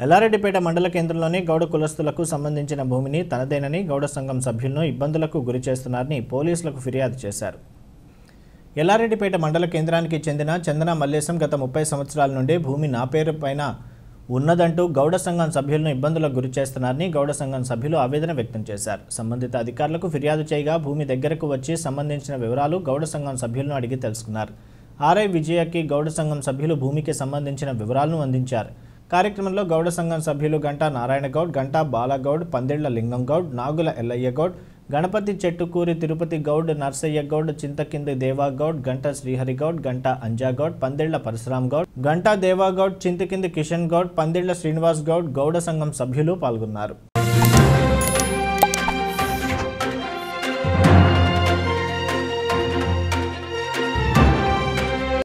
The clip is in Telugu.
ఎల్లారెడ్డిపేట మండల కేంద్రంలోని గౌడ కులస్తులకు సంబంధించిన భూమిని తనదేనని గౌడ సంఘం సభ్యులను ఇబ్బందులకు గురి చేస్తున్నారని పోలీసులకు ఫిర్యాదు చేశారు ఎల్లారెడ్డిపేట మండల కేంద్రానికి చెందిన చందన మల్లేశం గత ముప్పై సంవత్సరాల నుండి భూమి నా పేరు పైన ఉన్నదంటూ గౌడ సంఘం సభ్యులను ఇబ్బందులకు గురి చేస్తున్నారని గౌడ సంఘం సభ్యులు ఆవేదన వ్యక్తం చేశారు సంబంధిత అధికారులకు ఫిర్యాదు చేయగా భూమి దగ్గరకు వచ్చి సంబంధించిన వివరాలు గౌడ సంఘం సభ్యులను అడిగి తెలుసుకున్నారు ఆర్ఐ విజయకి గౌడ సంఘం సభ్యులు భూమికి సంబంధించిన వివరాలను అందించారు కార్యక్రమంలో గౌడ సంఘం సభ్యులు గంటా నారాయణ గౌడ్ గంటా బాలగౌడ్ పందిళ్ల లింగం గౌడ్ నాగుల ఎల్లయ్య గౌడ్ గణపతి చెట్టుకూరి తిరుపతి గౌడ్ నర్సయ్య గౌడ్ చింతకింది దేవాగౌడ్ గంటా శ్రీహరి గౌడ్ గంటా అంజాగౌడ్ పందిళ్ల పరశురాం గౌడ్ గంటా దేవాగౌడ్ చింతకింది కిషన్ గౌడ్ పందిళ్ల శ్రీనివాస్ గౌడ్ గౌడ సంఘం సభ్యులు పాల్గొన్నారు